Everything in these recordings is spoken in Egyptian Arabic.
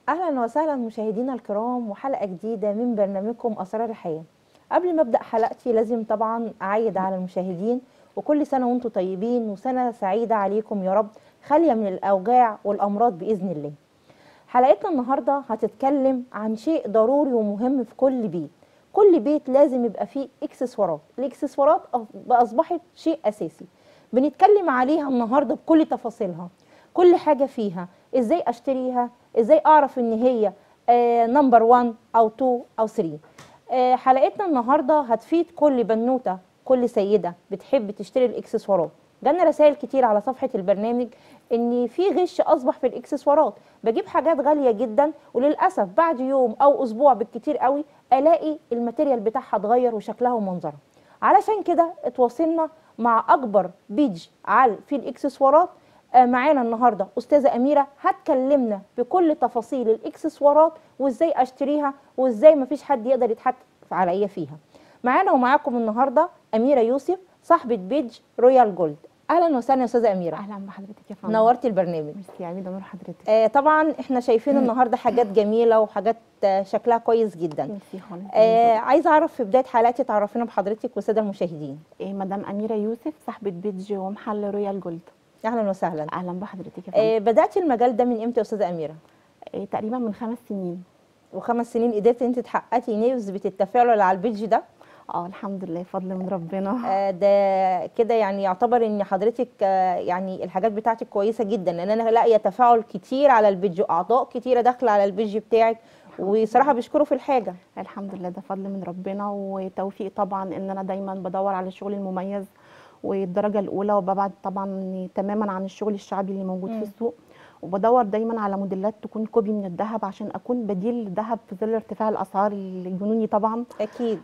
اهلا وسهلا مشاهدينا الكرام وحلقه جديده من برنامجكم اسرار الحياه قبل ما ابدا حلقتي لازم طبعا اعيد على المشاهدين وكل سنه وانتم طيبين وسنه سعيده عليكم يا رب خاليه من الاوجاع والامراض باذن الله حلقتنا النهارده هتتكلم عن شيء ضروري ومهم في كل بيت كل بيت لازم يبقى فيه اكسسوارات الاكسسوارات أص- اصبحت شيء اساسي بنتكلم عليها النهارده بكل تفاصيلها كل حاجه فيها ازاي اشتريها ازاي اعرف ان هي نمبر 1 او 2 او 3 آه، حلقتنا النهارده هتفيد كل بنوته كل سيده بتحب تشتري الاكسسوارات جالنا رسائل كتير على صفحه البرنامج ان في غش اصبح في الاكسسوارات بجيب حاجات غاليه جدا وللاسف بعد يوم او اسبوع بالكتير قوي الاقي الماتيريال بتاعها اتغير وشكلها ومنظرها علشان كده اتواصلنا مع اكبر بيج على في الاكسسوارات آه، معانا النهارده استاذه اميره هتكلمنا بكل تفاصيل الاكسسوارات وازاي اشتريها وازاي مفيش حد يقدر يتحكم عليا فيها معانا ومعاكم النهارده اميره يوسف صاحبه بيج رويال جولد اهلا وسهلا يا استاذه اميره اهلا بحضرتك يا فندم نورتي البرنامج ميرسي يا عميده نور حضرتك آه طبعا احنا شايفين النهارده حاجات جميله وحاجات آه شكلها كويس جدا ميرسي خالص آه عايزه اعرف في بدايه حلقتي تعرفينا بحضرتك والساده المشاهدين إيه مدام اميره يوسف صاحبه بيج ومحل رويال جولد اهلا وسهلا اهلا بحضرتك يا فندم آه بداتي المجال ده من امتى يا استاذه اميره إيه تقريبا من خمس سنين وخمس سنين قدرتي انت تحققي نسبه التفاعل اللي على البيج ده اه الحمد لله فضل من ربنا آه، ده كده يعني يعتبر ان حضرتك آه، يعني الحاجات بتاعتك كويسه جدا لان انا لاقيه تفاعل كتير على البيج واعضاء كتيره داخله على البيج بتاعك وصراحه بيشكروا في الحاجه الحمد لله ده فضل من ربنا وتوفيق طبعا ان انا دايما بدور على الشغل المميز والدرجه الاولى وببعد طبعا تماما عن الشغل الشعبي اللي موجود مم. في السوق وبدور دايما على موديلات تكون كوبي من الذهب عشان اكون بديل للذهب في ظل ارتفاع الاسعار الجنوني طبعا اكيد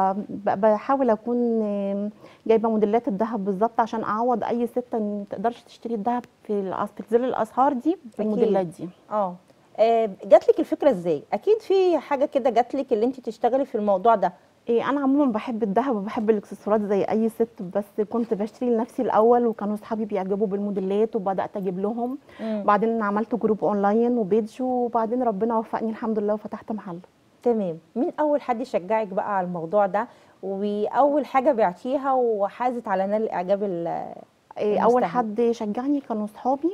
فبحاول اكون آم، جايبه موديلات الذهب بالظبط عشان اعوض اي ست ما تقدرش تشتري الذهب في الأس- في ظل الاسعار دي بالموديلات دي اه آه، جاتلك الفكره ازاي اكيد في حاجه كده جاتلك اللي انت تشتغلي في الموضوع ده إيه انا عموما بحب الذهب وبحب الاكسسوارات زي اي ست بس كنت بشتري لنفسي الاول وكانوا اصحابي بيعجبوا بالموديلات وبدات اجيب لهم مم. بعدين عملت جروب اونلاين وبيج وبعدين ربنا وفقني الحمد لله وفتحت محل تمام مين اول حد يشجعك بقى على الموضوع ده واول حاجه بعتيها وحازت على نال اعجاب ال- إيه اول المستهلك. حد شجعني كانوا صحابي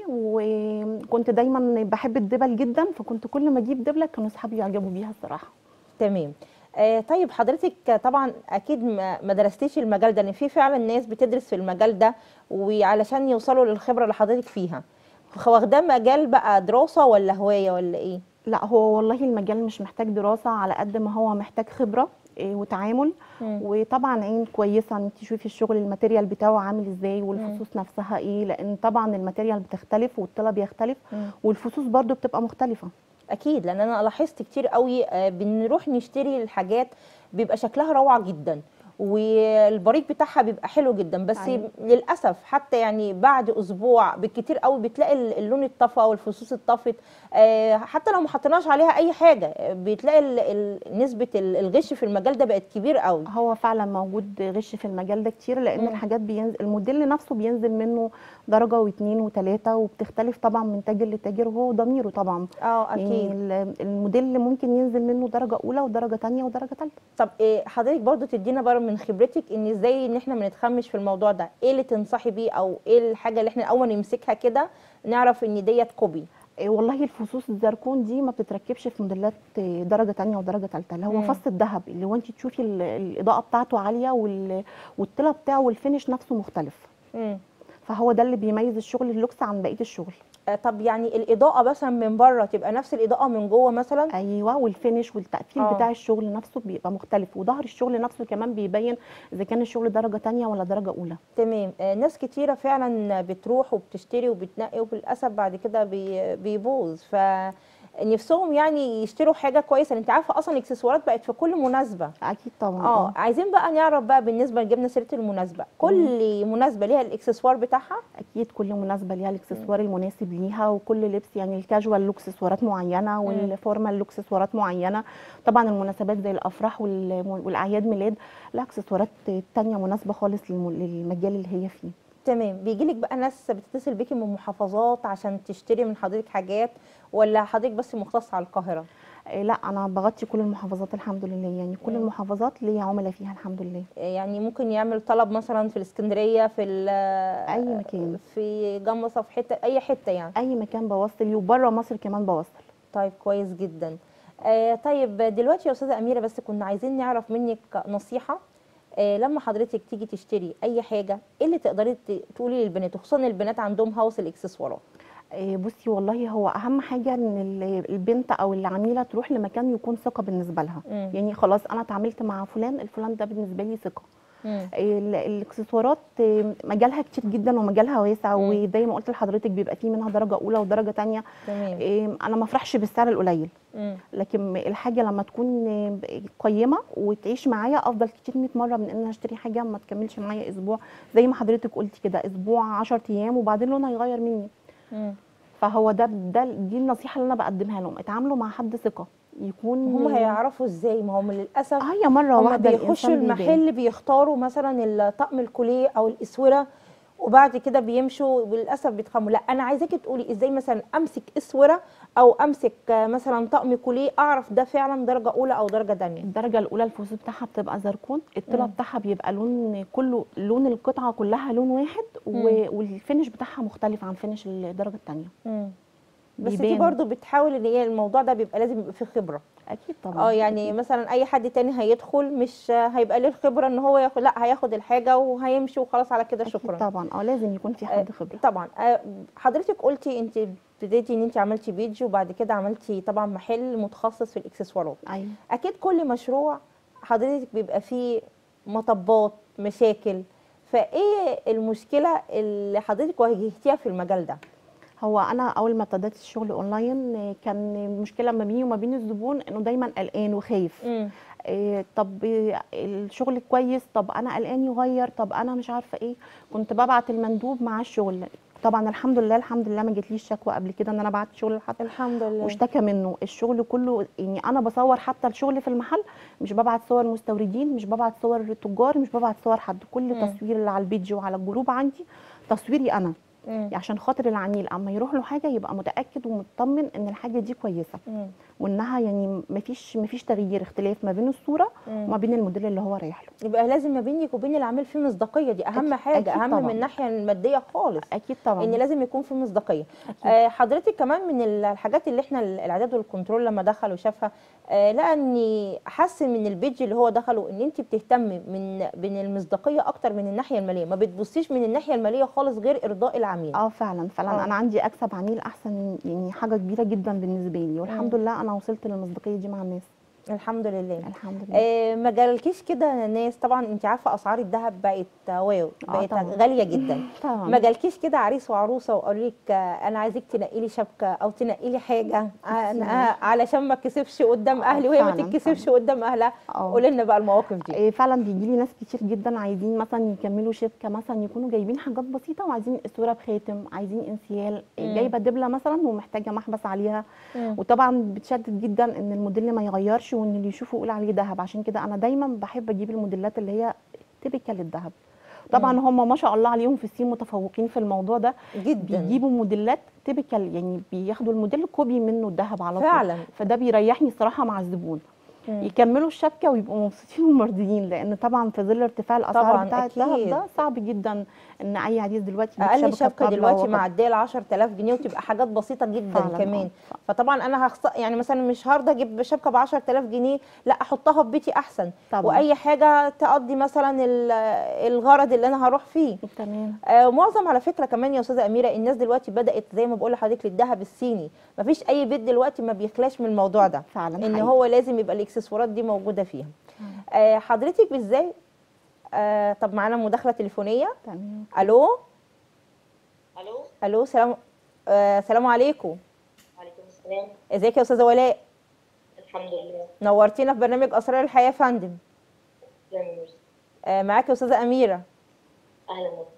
وكنت دايما بحب الدبل جدا فكنت كل ما اجيب دبله كانوا صحابي يعجبوا بيها الصراحه تمام آه طيب حضرتك طبعا اكيد ما ما درستيش المجال ده لان في فعلا ناس بتدرس في المجال ده وعلشان يوصلوا للخبره اللي حضرتك فيها واخداه مجال بقى دراسه ولا هوايه ولا ايه لا هو والله المجال مش محتاج دراسة على قد ما هو محتاج خبرة إيه، وتعامل مم. وطبعا عين كويسة ان تشوفي الشغل الماتيريال بتاعه عامل ازاي والفصوص نفسها ايه لان طبعا الماتيريال بتختلف والطلب يختلف مم. والفصوص برضو بتبقى مختلفة اكيد لان انا لاحظت كتير قوي آه، بنروح نشتري الحاجات بيبقى شكلها روعه جدا والبريق بتاعها بيبقى حلو جدا بس أيوة. للاسف حتى يعني بعد اسبوع بالكتير قوي بتلاقي ال- اللون اتطفى والفصوص اتطفت آه، حتى لو ما حطيناش عليها اي حاجه آه، بتلاقي ال- ال- نسبه ال- الغش في المجال ده بقت كبير قوي هو فعلا موجود غش في المجال ده كتير لان مم. الحاجات بينزل الموديل نفسه بينزل منه درجة واثنين وثلاثة وبتختلف طبعا من تاجر لتاجر وهو ضميره طبعا اه يعني اكيد ال- الموديل ممكن ينزل منه درجة أولى ودرجة تانية ودرجة تالتة طب إيه حضرتك برضو تدينا بره من خبرتك ان ازاي ان احنا ما نتخمش في الموضوع ده ايه اللي تنصحي بيه او ايه الحاجه اللي احنا اول ما نمسكها كده نعرف ان ديت كوبي إيه والله الفصوص الزركون دي ما بتتركبش في موديلات إيه، درجه تانية ودرجه ثالثه اللي هو مم. فص الذهب اللي هو انت تشوفي ال- الاضاءه بتاعته عاليه وال- والطلع بتاعه والفينش نفسه مختلف مم. فهو ده اللي بيميز الشغل اللوكس عن بقيه الشغل آه، طب يعني الاضاءه مثلا من بره تبقى نفس الاضاءه من جوه مثلا ايوه والفينش والتقفيل آه. بتاع الشغل نفسه بيبقى مختلف وظهر الشغل نفسه كمان بيبين اذا كان الشغل درجه تانية ولا درجه اولى تمام آه، ناس كتيره فعلا بتروح وبتشتري وبتنقي وبالاسف بعد كده بي- بيبوظ ف نفسهم يعني يشتروا حاجه كويسه انت عارفه اصلا الاكسسوارات بقت في كل مناسبه اكيد طبعا اه عايزين بقى نعرف بقى بالنسبه جبنا سيره المناسبه كل مناسبه ليها الاكسسوار بتاعها اكيد كل مناسبه ليها الاكسسوار المناسب ليها وكل لبس يعني الكاجوال له اكسسوارات معينه والفورمال له اكسسوارات معينه طبعا المناسبات زي الافراح وال- والاعياد ميلاد لها اكسسوارات تانية مناسبه خالص للم- للمجال اللي هي فيه تمام بيجيلك بقى ناس بتتصل بيكي من محافظات عشان تشتري من حضرتك حاجات ولا حضرتك بس مختصه على القاهره إيه لا انا بغطي كل المحافظات الحمد لله يعني كل مم. المحافظات ليا عملاء فيها الحمد لله يعني ممكن يعمل طلب مثلا في الاسكندريه في ال- اي مكان في جمصه في حته اي حته يعني اي مكان بوصل وبره مصر كمان بوصل طيب كويس جدا آه طيب دلوقتي يا استاذه اميره بس كنا عايزين نعرف منك نصيحه آه لما حضرتك تيجي تشتري اي حاجه ايه اللي تقدري ت- تقولي للبنات وخصوصا البنات عندهم هوس الاكسسوارات إيه بصي والله هو اهم حاجه ان ال- البنت او العميله تروح لمكان يكون ثقه بالنسبه لها مم. يعني خلاص انا اتعاملت مع فلان الفلان ده بالنسبه لي ثقه مم. ال- الاكسسوارات إيه، مجالها كتير جدا ومجالها واسع مم. وزي ما قلت لحضرتك بيبقى فيه منها درجه اولى ودرجه تانية تمام إيه، انا ما افرحش بالسعر القليل مم. لكن الحاجه لما تكون إيه، قيمه وتعيش معايا افضل كتير 100 مره من ان انا اشتري حاجه ما تكملش معايا اسبوع زي ما حضرتك قلتي كده اسبوع 10 ايام وبعدين لونها يغير مني مم. فهو ده ده دي النصيحه اللي انا بقدمها لهم اتعاملوا مع حد ثقه يكون هم هيعرفوا ازاي ما هم للاسف هي مره هم واحده بيخشوا الإنسان بيبان. المحل بيختاروا مثلا الطقم الكوليه او الاسوره وبعد كده بيمشوا وللاسف بيتخموا لا انا عايزاكي تقولي ازاي مثلا امسك اسوره او امسك آه، مثلا طقم كوليه اعرف ده فعلا درجه اولى او درجه تانية الدرجه الاولى الفوز بتاعها بتبقى زركون الطلع مم. بتاعها بيبقى لون كله لون القطعه كلها لون واحد مم. و- والفينش بتاعها مختلف عن فينش الدرجه الثانيه بس دي بيبان. برضو بتحاول ان هي الموضوع ده بيبقى لازم يبقى فيه خبره اكيد طبعا اه يعني مثلا اي حد تاني هيدخل مش هيبقى ليه الخبره ان هو ياخد لا هياخد الحاجه وهيمشي وخلاص على كده أكيد شكرا طبعا اه لازم يكون في حد خبره طبعا آه، حضرتك قلتي انت ابتديتي ان انت عملتي بيج وبعد كده عملتي طبعا محل متخصص في الاكسسوارات ايوه اكيد كل مشروع حضرتك بيبقى فيه مطبات مشاكل فايه المشكله اللي حضرتك واجهتيها في المجال ده هو انا اول ما ابتديت الشغل اونلاين آه، كان المشكله ما بيني وما بين الزبون انه دايما قلقان وخايف امم إيه طب إيه الشغل كويس طب انا قلقان يغير طب انا مش عارفه ايه كنت ببعت المندوب مع الشغل طبعا الحمد لله الحمد لله ما جاتليش شكوى قبل كده ان انا بعت شغل لحد الحمد لله واشتكى منه الشغل كله يعني انا بصور حتى الشغل في المحل مش ببعت صور مستوردين مش ببعت صور تجار مش ببعت صور حد كل مم. تصوير اللي على البيج وعلى الجروب عندي تصويري انا مم. عشان خاطر العميل اما يروح له حاجه يبقى متاكد ومطمن ان الحاجه دي كويسه مم. وانها يعني مفيش مفيش تغيير اختلاف ما بين الصوره مم. وما بين الموديل اللي هو رايح له يبقى لازم ما بينك وبين العميل في مصداقيه دي اهم أكيد- حاجه أكيد اهم طبعاً. من الناحيه الماديه خالص اكيد طبعا ان لازم يكون في مصداقيه أكيد. آه حضرتك كمان من ال- الحاجات اللي احنا ال- الاعداد والكنترول لما دخل وشافها آه لقى ان حسن من البيج اللي هو دخله ان انت بتهتمي من من المصداقيه اكتر من الناحيه الماليه ما بتبصيش من الناحيه الماليه خالص غير ارضاء العميل اه فعلا فعلا آه. انا عندي اكسب عميل احسن يعني حاجه كبيره جدا بالنسبه لي والحمد مم. لله انا وصلت للمصداقيه دي مع الناس الحمد لله الحمد لله آه ما جالكيش كده ناس طبعا انت عارفه اسعار الذهب بقت واو آه بقت طبعاً. غاليه جدا طبعا ما جالكيش كده عريس وعروسه وقالوا لك آه، انا عايزك تنقي لي شبكه او تنقي لي حاجه أنا آه، علشان ما اتكسفش قدام آه، اهلي وهي ما فعلاً، تتكسفش قدام اهلها اه قولي لنا بقى المواقف دي إيه فعلا بيجي لي ناس كتير جدا عايزين مثلا يكملوا شبكه مثلا يكونوا جايبين حاجات بسيطه وعايزين اسوره بخاتم عايزين انسيال مم. جايبه دبله مثلا ومحتاجه محبس عليها مم. وطبعا بتشدد جدا ان الموديل ما يغيرش وان اللي يشوفه يقول عليه ذهب عشان كده انا دايما بحب اجيب الموديلات اللي هي تيبيكال الذهب طبعا هم ما شاء الله عليهم في الصين متفوقين في الموضوع ده جدا بيجيبوا موديلات تيبيكال يعني بياخدوا الموديل كوبي منه الذهب على طول فعلا فده بيريحني الصراحه مع الزبون مم. يكملوا الشبكه ويبقوا مبسوطين ومرضيين لان طبعا في ظل ارتفاع الاسعار طبعاً، بتاع الذهب أكيد. ده صعب جدا ان اي عريس دلوقتي يجيب اقل شبكه بطبلة دلوقتي وقط. معديه ال 10000 جنيه وتبقى حاجات بسيطه جدا فعلاً، كمان آه. فطبعا انا هخص يعني مثلا مش هرضى اجيب شبكه ب 10000 جنيه لا احطها في بيتي احسن طبعا واي حاجه تقضي مثلا ال- الغرض اللي انا هروح فيه تمام آه معظم على فكره كمان يا استاذه اميره الناس دلوقتي بدات زي ما بقول لحضرتك للذهب الصيني مفيش اي بيت دلوقتي ما بيخلاش من الموضوع ده فعلا ان حقيقي. هو لازم يبقى الاكسسوارات دي موجوده فيها آه حضرتك ازاي آه طب معانا مداخله تليفونيه تمام الو الو الو سلام آه سلام عليكم وعليكم السلام ازيك يا استاذه ولاء الحمد لله نورتينا في برنامج اسرار الحياه يا فندم جميل آه معاك يا استاذه اميره اهلا وسهلا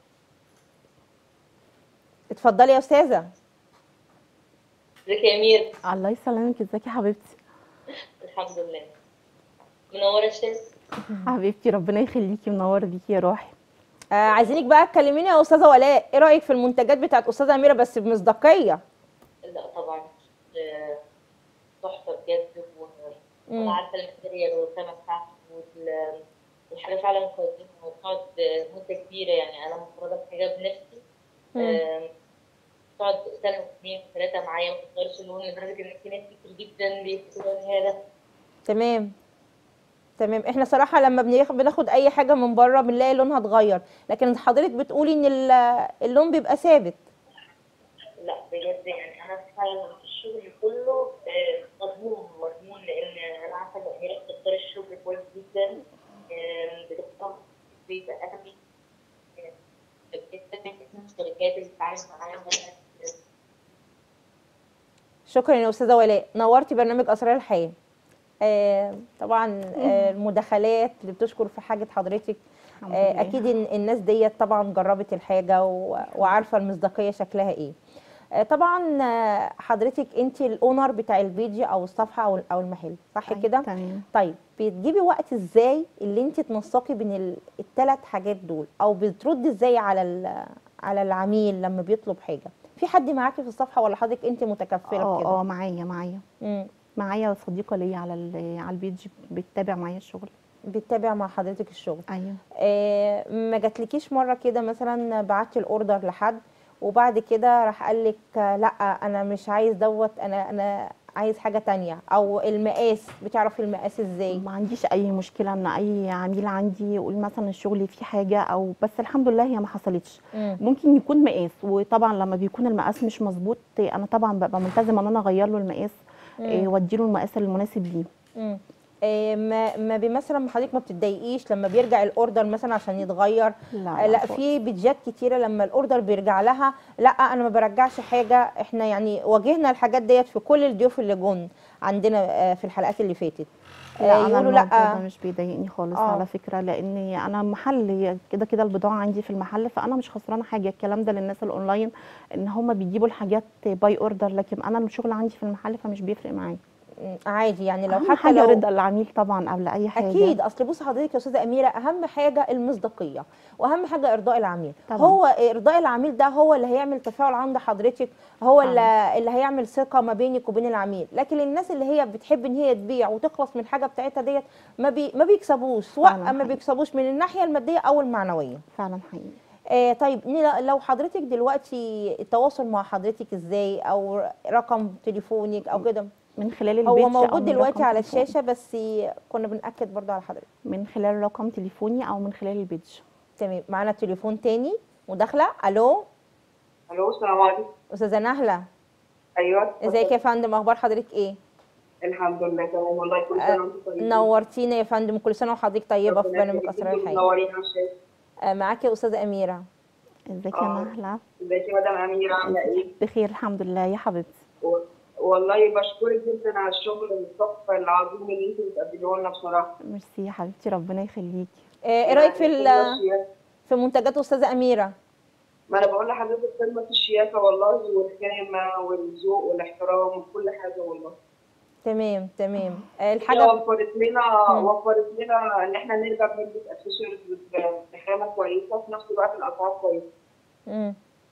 اتفضلي يا استاذه ازيك يا امير الله يسلمك ازيك يا حبيبتي الحمد لله منوره الشاشه حبيبتي ربنا يخليكي منوره بيكي يا روحي آه عايزينك بقى تكلميني يا استاذه ولاء ايه رايك في المنتجات بتاعت استاذه اميره بس بمصداقيه لا طبعا آه، تحفة بجد و- مم. وأنا عارفة الماتيريال والخامة بتاعته وال- والحاجة فعلا كويسة وبتقعد مدة كبيرة يعني أنا مفردة بحاجة بنفسي مم. آم، تقعد سنة واثنين وثلاثة معايا ما تغيرش اللون لدرجة إن في ناس كتير جدا بيحسوا إن هذا تمام تمام احنا صراحه لما بناخد بناخد اي حاجه من بره بنلاقي لونها اتغير لكن حضرتك بتقولي ان ال- اللون بيبقى ثابت لا بجد يعني انا فعلا الشغل كله آه، مضمون مضمون لان انا عارفه ان اميره بتختار الشغل كويس جدا آه، بتختار بيبقى اهمي بجد من الشركات اللي بتتعامل معاها شكرا يا استاذه ولاء نورتي برنامج اسرار الحياه آه طبعا آه المداخلات اللي بتشكر في حاجه حضرتك الحمد آه لله. اكيد إن الناس ديت طبعا جربت الحاجه و- وعارفه المصداقيه شكلها ايه آه طبعا آه، حضرتك انت الاونر بتاع البيج او الصفحه او او المحل صح أيوة، كده تمام طيب بتجيبي وقت ازاي اللي انت تنسقي بين الثلاث حاجات دول او بتردي ازاي على ال- على العميل لما بيطلب حاجه في حد معاكي في الصفحه ولا حضرتك انت متكفله اه بكده اه معايا معايا مم. معايا صديقه ليا على ال- على البيج بتتابع معايا الشغل بتتابع مع حضرتك الشغل ايوه آه ما جاتلكيش مره كده مثلا بعتي الاوردر لحد وبعد كده راح قال لك لا انا مش عايز دوت انا انا عايز حاجه تانية او المقاس بتعرفي المقاس ازاي ما عنديش اي مشكله ان اي عميل عندي يقول مثلا الشغل فيه حاجه او بس الحمد لله هي ما حصلتش مم. ممكن يكون مقاس وطبعا لما بيكون المقاس مش مظبوط انا طبعا ببقى ملتزمه ان انا اغير له المقاس إيه، واديله المقاس المناسب ليه مم. آه، ما ما بي- مثلا ما حضرتك ما بتتضايقيش لما بيرجع الاوردر مثلا عشان يتغير لا آه، لا خالص. في بيدجات كتيره لما الاوردر بيرجع لها لا انا ما برجعش حاجه احنا يعني واجهنا الحاجات ديت في كل الضيوف اللي جم عندنا آه، في الحلقات اللي فاتت آه، لا انا يقولوا الموضوع لا ده مش بيضايقني خالص آه. على فكره لان انا محل كده كده البضاعه عندي في المحل فانا مش خسرانه حاجه الكلام ده للناس الاونلاين ان هم بيجيبوا الحاجات باي اوردر لكن انا الشغل عندي في المحل فمش بيفرق معايا مم، عادي يعني لو اهم حتى حاجه لو رضا العميل طبعا قبل اي حاجه اكيد اصل بص حضرتك يا استاذه اميره اهم حاجه المصداقيه واهم حاجه ارضاء العميل طبعاً. هو ارضاء العميل ده هو اللي هيعمل تفاعل عند حضرتك هو فعلاً. اللي, اللي هيعمل ثقه ما بينك وبين العميل لكن الناس اللي هي بتحب ان هي تبيع وتخلص من الحاجه بتاعتها ديت ما بي ما بيكسبوش سواء فعلاً ما حقيقي. بيكسبوش من الناحيه الماديه او المعنويه فعلا حقيقي آه طيب نيلا، لو حضرتك دلوقتي التواصل مع حضرتك ازاي او رقم تليفونك او كده من خلال البيج هو أو موجود من دلوقتي رقم على تليفوني. الشاشه بس كنا بنأكد برضو على حضرتك من خلال رقم تليفوني او من خلال البيج تمام معانا تليفون تاني مداخلة الو الو السلام عليكم استاذة نهلة ايوه ازيك يا فندم اخبار حضرتك ايه الحمد لله تمام والله كل سنه وانتم طيبين نورتينا يا فندم كل سنة وحضرتك طيبة في ربنا برنامج يخليكي، اسرار الحياة منورين على الشاشه آه، معاكي يا استاذة اميرة ازيك يا آه. نهله ازيك يا مدام اميره عامله ايه بخير الحمد لله يا حبيبتي و- والله بشكرك جدا على الشغل التحفه العظيم اللي انتوا بتقدموه لنا بصراحه ميرسي يا حبيبتي ربنا يخليكي آه، ايه رايك في ال- قمة الشياكة. في منتجات استاذة اميرة ما انا بقول لحضرتك قمه الشياكه والله والخامه والذوق والاحترام وكل حاجه والله تمام تمام آه، هي الحاجة وفرت لنا مم. وفرت لنا ان احنا نقدر نلبس اكسسوارز بخامه كويسه وفي نفس الوقت الاسعار كويسه مم.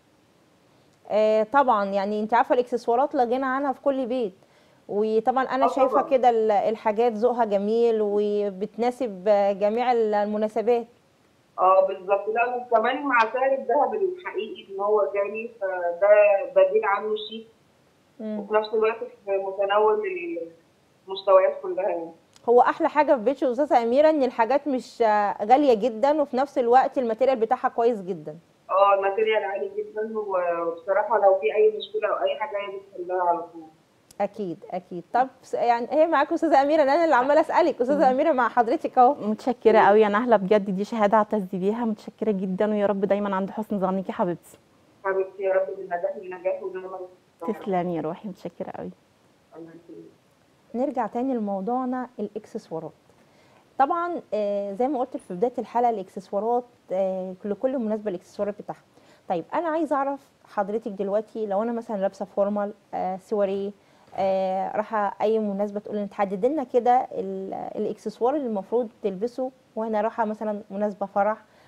آه، طبعا يعني انت عارفة الاكسسوارات لا غنى عنها في كل بيت وطبعا انا آه، شايفة طبعاً. كده ال- الحاجات ذوقها جميل وبتناسب آه، جميع المناسبات اه بالظبط لا وكمان مع سعر الذهب الحقيقي ان هو غالي فده بديل عنه شيك مم. وفي نفس الوقت في متناول المستويات كلها يعني هو احلى حاجه في بيت استاذه اميره ان الحاجات مش آه، غاليه جدا وفي نفس الوقت الماتيريال بتاعها كويس جدا اه الماتيريال عالي جدا وبصراحه لو في اي مشكله او اي حاجه هي بتحلها على طول اكيد اكيد طب س- يعني هي معاكم استاذه اميره انا اللي عماله اسالك استاذه اميره مع حضرتك اهو متشكره قوي يا نهله بجد دي شهاده اعتز بيها متشكره جدا ويا رب دايما عند حسن ظنك يا حبيبتي حبيبتي يا رب بالنجاح لنجاح ودايما تسلمي يا روحي متشكره قوي الله يخليك. نرجع تاني لموضوعنا الاكسسوارات طبعا آه، زي ما قلت في بدايه الحلقه الاكسسوارات آه، لكل مناسبه الاكسسوارات بتاعها طيب انا عايزه اعرف حضرتك دلوقتي لو انا مثلا لابسه فورمال آه، سواريه آه، رايحه اي مناسبه تقول لي تحدد لنا كده ال- الاكسسوار اللي المفروض تلبسه وانا رايحه مثلا مناسبه فرح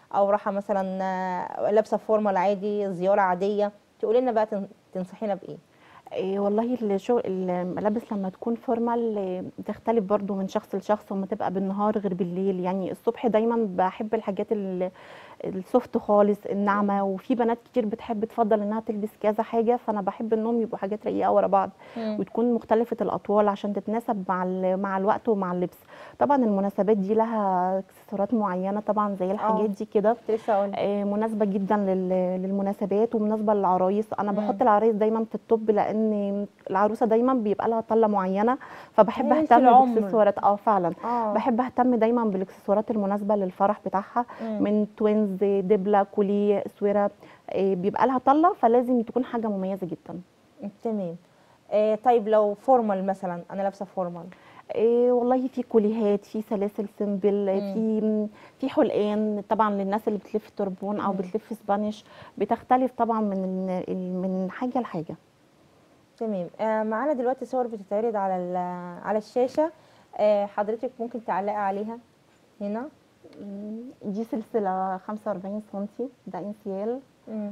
او رايحه مثلا آه، لابسه فورمال عادي زياره عاديه تقولي لنا بقى تن- تنصحينا بايه إيه والله الشغل الملابس لما تكون فورمال إيه، بتختلف برضو من شخص لشخص وما تبقى بالنهار غير بالليل يعني الصبح دايما بحب الحاجات ال- السوفت خالص الناعمه وفي بنات كتير بتحب تفضل انها تلبس كذا حاجه فانا بحب انهم يبقوا حاجات رقيقه ورا بعض وتكون مختلفه الاطوال عشان تتناسب مع ال- مع الوقت ومع اللبس طبعا المناسبات دي لها اكسسوارات معينه طبعا زي الحاجات دي كده كنت لسه اقول آه، مناسبه جدا لل- للمناسبات ومناسبه للعرايس انا مم. بحط العرايس دايما في التوب لان العروسه دايما بيبقى لها طله معينه فبحب هي ليلة اهتم العمر. بالاكسسوارات اه فعلا اه بحب اهتم دايما بالاكسسوارات المناسبه للفرح بتاعها مم. من توينز دبله كوليه اسوره آه، بيبقى لها طله فلازم تكون حاجه مميزه جدا تمام آه طيب لو فورمال مثلا انا لابسه فورمال إيه والله في كوليهات في سلاسل سيمبل مم. في في حلقان طبعا للناس اللي بتلف تربون او مم. بتلف سبانيش بتختلف طبعا من ال- من حاجه لحاجه تمام آه معانا دلوقتي صور بتتعرض على ال- على الشاشه آه حضرتك ممكن تعلقي عليها هنا مم. دي سلسله 45 سنتي ده انسيال مم.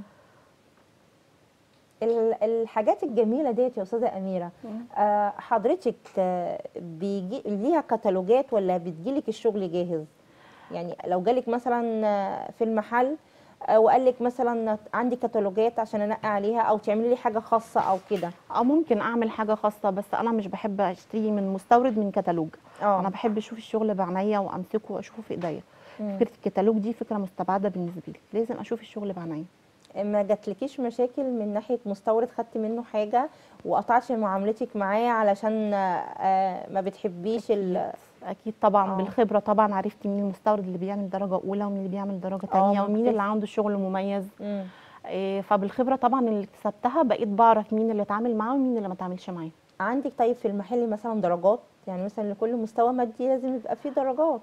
ال- الحاجات الجميله ديت يا استاذه اميره آه حضرتك آه بيجي ليها كتالوجات ولا بتجيلك الشغل جاهز يعني لو جالك مثلا آه، في المحل آه، وقال لك مثلا عندي كتالوجات عشان انقي عليها او تعملي لي حاجه خاصه او كده اه ممكن اعمل حاجه خاصه بس انا مش بحب اشتري من مستورد من كتالوج انا اه بحب اشوف الشغل بعينيا وامسكه واشوفه في ايديا مم. فكره الكتالوج دي فكره مستبعده بالنسبه لي لازم اشوف الشغل بعينيا ما جاتلكيش مشاكل من ناحيه مستورد خدتي منه حاجه وقطعتي معاملتك معاه علشان آه، ما بتحبيش ال اكيد طبعا آه. بالخبره طبعا عرفت مين المستورد اللي بيعمل درجه اولى ومين اللي بيعمل درجه تانية ومين مختلف. اللي عنده شغل مميز مم. إيه، فبالخبره طبعا اللي اكتسبتها بقيت بعرف مين اللي اتعامل معاه ومين اللي ما اتعاملش معاه عندك طيب في المحل مثلا درجات يعني مثلا لكل مستوى مادي لازم يبقى فيه درجات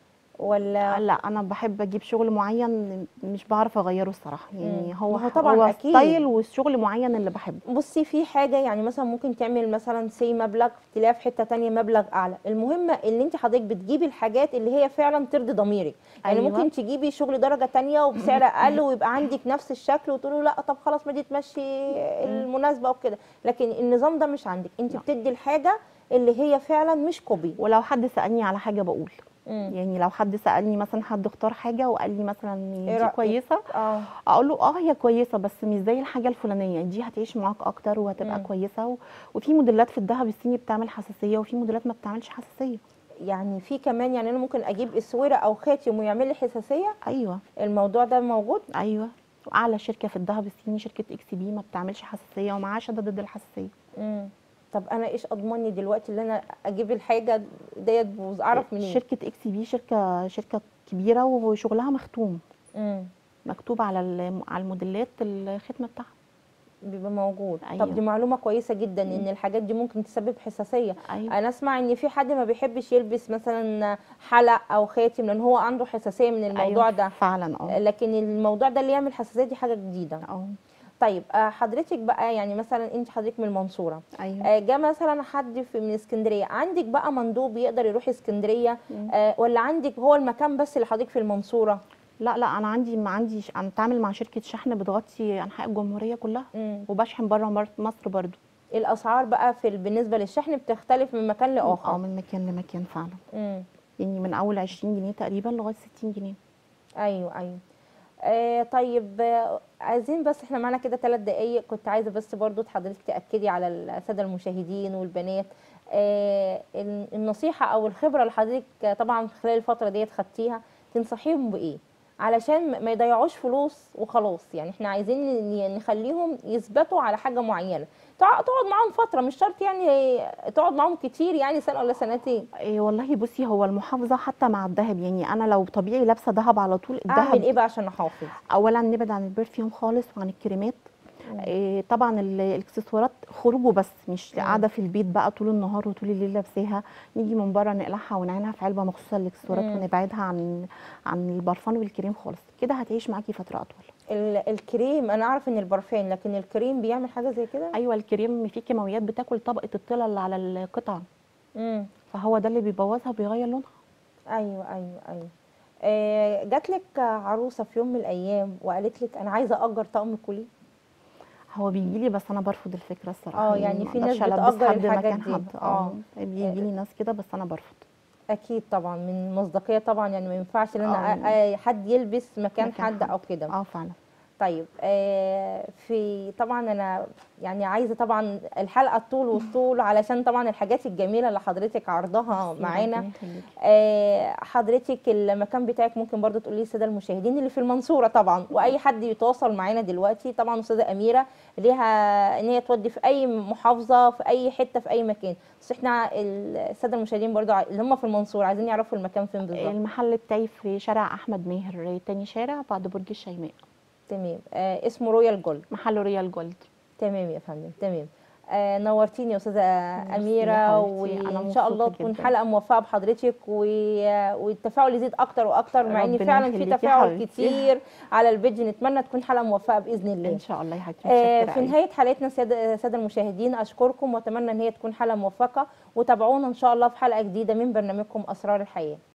ولا لا انا بحب اجيب شغل معين مش بعرف اغيره الصراحه يعني مم. هو ما هو طبعاً هو أكيد. ستايل وشغل معين اللي بحبه بصي في حاجه يعني مثلا ممكن تعمل مثلا سي مبلغ تلاقيها في حته تانية مبلغ اعلى المهم ان انت حضرتك بتجيبي الحاجات اللي هي فعلا ترضي ضميرك يعني أيوة. ممكن تجيبي شغل درجه تانية وبسعر اقل ويبقى عندك نفس الشكل وتقولوا لا طب خلاص ما دي تمشي المناسبه وكده لكن النظام ده مش عندك انت لا. بتدي الحاجه اللي هي فعلا مش كوبي ولو حد سالني على حاجه بقول مم. يعني لو حد سالني مثلا حد اختار حاجه وقال لي مثلا إيه دي رأيك؟ كويسه اه اقول له اه هي كويسه بس مش زي الحاجه الفلانيه دي هتعيش معاك اكتر وهتبقى مم. كويسه و... وفي موديلات في الذهب الصيني بتعمل حساسيه وفي موديلات ما بتعملش حساسيه يعني في كمان يعني انا ممكن اجيب اسوره او خاتم ويعمل لي حساسيه ايوه الموضوع ده موجود ايوه واعلى شركه في الذهب الصيني شركه اكس بي ما بتعملش حساسيه ومعاها شهاده ضد الحساسيه مم. طب انا ايش اضمني دلوقتي ان انا اجيب الحاجه ديت بوز اعرف منين شركه اكس بي شركه شركه كبيره وشغلها مختوم مم. مكتوب على الم- على الموديلات الختم بتاعها بيبقى موجود أيوة. طب دي معلومه كويسه جدا ان الحاجات دي ممكن تسبب حساسيه ايوه انا اسمع ان في حد ما بيحبش يلبس مثلا حلق او خاتم لان هو عنده حساسيه من الموضوع أيوة ده فعلا اه لكن الموضوع ده اللي يعمل حساسيه دي حاجه جديده اه طيب آه، حضرتك بقى يعني مثلا انت حضرتك من المنصوره ايوه آه، جه مثلا حد في من اسكندريه عندك بقى مندوب يقدر يروح اسكندريه مم. آه، ولا عندك هو المكان بس اللي حضرتك في المنصوره لا لا انا عندي ما عندي انا بتعامل مع شركه شحن بتغطي انحاء الجمهوريه كلها مم. وبشحن بره مر- مصر برضو الاسعار بقى في ال- بالنسبه للشحن بتختلف من مكان اه لاخر من مكان لمكان فعلا مم. يعني من اول 20 جنيه تقريبا لغايه 60 جنيه ايوه ايوه آه طيب آه عايزين بس احنا معانا كده ثلاث دقايق كنت عايزه بس برضو حضرتك تاكدي على الساده المشاهدين والبنات آه ال- النصيحه او الخبره اللي حضرتك طبعا خلال الفتره ديت خدتيها تنصحيهم بايه علشان ما- ما يضيعوش فلوس وخلاص يعني احنا عايزين ن- نخليهم يثبتوا على حاجه معينه تع- تقعد معاهم فتره مش شرط يعني تقعد معاهم كتير يعني سنه ولا سنتين إيه والله بصي هو المحافظه حتى مع الذهب يعني انا لو طبيعي لابسه ذهب على طول اعمل الذهب ايه بقى عشان احافظ اولا نبعد عن البرفيوم خالص وعن الكريمات إيه طبعا ال- الاكسسوارات خروجه بس مش مم. قاعده في البيت بقى طول النهار وطول الليل لابساها نيجي من بره نقلعها ونعينها في علبه مخصوصه للاكسسوارات مم. ونبعدها عن عن البرفان والكريم خالص كده هتعيش معاكي فتره اطول ال- الكريم انا اعرف ان البرفان لكن الكريم بيعمل حاجه زي كده ايوه الكريم فيه كيماويات بتاكل طبقه الطلة اللي على القطعه امم فهو ده اللي بيبوظها وبيغير لونها ايوه ايوه ايوه آه، جات لك عروسه في يوم من الايام وقالت لك انا عايزه اجر طقم كوليه هو بيجي لي بس انا برفض الفكره الصراحه آه، يعني ما في ناس أقدرش ألبس بتأجر حد الحاجات مكان دي. حد آه. اه بيجي لي ناس كده بس انا برفض اكيد طبعا من مصداقيه طبعا يعني ما ينفعش ان انا آه. أ- أ- حد يلبس مكان, مكان حد حد. او كده اه فعلا طيب آه في طبعا انا يعني عايزه طبعا الحلقه الطول والطول علشان طبعا الحاجات الجميله اللي حضرتك عرضها ميرسي، معانا ربنا يخليكي. آه حضرتك المكان بتاعك ممكن برضو تقولي للساده المشاهدين اللي في المنصوره طبعا واي حد يتواصل معانا دلوقتي طبعا استاذه اميره ليها ان هي تودي في اي محافظه في اي حته في اي مكان بس احنا الساده المشاهدين برضو ع- اللي هم في المنصوره عايزين يعرفوا المكان فين بالظبط المحل بتاعي في شارع احمد ماهر تاني شارع بعد برج الشيماء تمام آه اسمه رويال جولد محل ريال جولد تمام يا فندم تمام آه نورتيني يا استاذه ميرسي اميره يا حبيبتي، أنا وان شاء الله مبسوطة تكون جداً. حلقه موفقه بحضرتك و... والتفاعل يزيد اكتر واكتر مع ان ربنا فعلا في يخليكي يا تفاعل حبيبتي. كتير على البيج نتمنى تكون حلقه موفقه باذن الله ان شاء الله يا حبيبتي آه، متشكرة في أوي. نهايه حلقتنا ساده ساده المشاهدين اشكركم واتمنى ان هي تكون حلقه موفقه وتابعونا ان شاء الله في حلقه جديده من برنامجكم اسرار الحياه